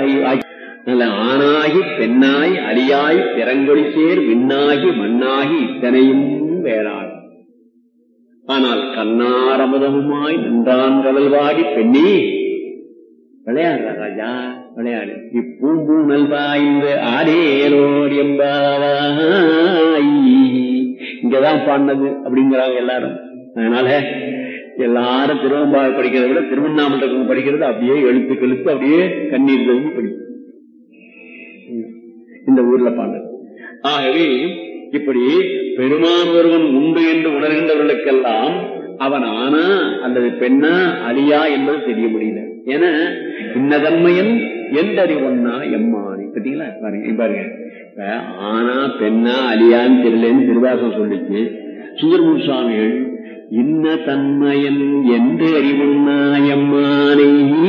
ஆகி ஆகி- நல்ல ஆணாகி பெண்ணாய் அலியாய் பிறங்கொழி சேர் விண்ணாகி மண்ணாகி இத்தனையும் வேளாள் ஆனால் கண்ணாரமுதமுமாய் நின்றான் கடல்வாடி பெண்ணி விளையாடுற ராஜா விளையாடு இப்பூம்பூனல் பாய்ந்து ஆடேரோர் எம்பாவாய் இங்கதான் பாடினது அப்படிங்கிறாங்க எல்லாரும் அதனால எல்லாரும் திருவம்பாவை படிக்கிறதை விட திருவண்ணாமலை படிக்கிறது அப்படியே எழுத்து கெழுத்து அப்படியே கண்ணீர் தழுவி படிக்கும் இந்த ஊர்ல பாண்டது ஆகவே இப்படி பெருமான் ஒருவன் உண்டு என்று உணர்கின்றவர்களுக்கெல்லாம் அவன் ஆனா அல்லது பெண்ணா அலியா என்பது தெரிய முடியல ஏன்னா இன்னதன்மையன் எந்தறிவொன்னா எம்மானி பார்த்தீங்களா பாருங்க இங்க பாருங்க இப்ப ஆனா பெண்ணா அலியான்னு தெரியலன்னு திருவாசம் சொல்லிச்சு சுந்தரமூர் சுவாமிகள் இன்ன தன்மையன் என்று அறிவுன்னா எம்மானை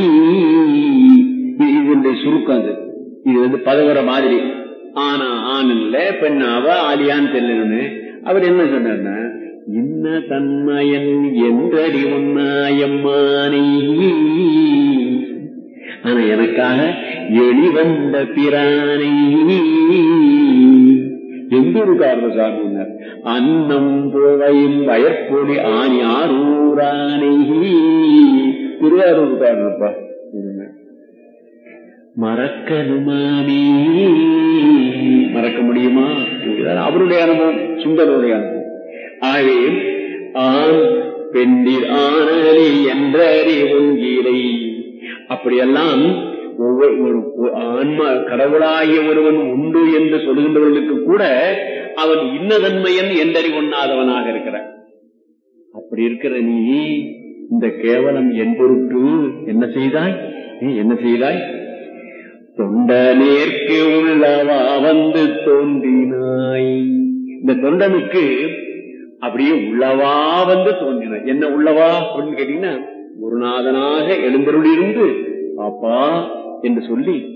இது இதனுடைய சுருக்கம் அது இது வந்து பதவுற மாதிரி ஆனா ஆண் இல்ல பெண்ணாவ ஆலியான்னு தெரியலன்னு அவர் என்ன சொன்னார்னா இன்ன தன்மயன் என்றறிவுன்னாயம்மானை ஆனா எனக்காக எளிவந்த பிரானை எந்த ஒரு காரணம் சாமினார் அன்னம் புழையும் வயற்பொடி ஆணி ஆரூரானை திருவாரூர் காரணப்பா மறக்கணுமானே மறக்க முடியுமா இதுதான் அவருடைய அனுபவம் சுந்தருடைய அனுபவம் ஆகவே ஆண் பெண்டில் ஆனலி என்றறி உங்கிலை அப்படியெல்லாம் ஒவ்வொரு ஒரு ஒரு ஆன்மா கடவுளாகிய ஒருவன் உண்டு என்று சொல்கின்றவர்களுக்கு கூட அவன் இன்னதன்மையன் என்றறி ஒண்ணாதவனாக இருக்கிறான் அப்படி இருக்கிற நீ இந்த கேவலம் என் பொருட்டு என்ன செய்தாய் நீ என்ன செய்தாய் தொண்ட நேர்க்கு உள்ளவா வந்து தோன்றினாய் இந்த தொண்டனுக்கு அப்படியே உள்ளவா வந்து தோன்றினாய் என்ன உள்ளவா அப்படின்னு கேட்டீங்கன்னா குருநாதனாக எழுந்தருளிருந்து அப்பா என்று சொல்லி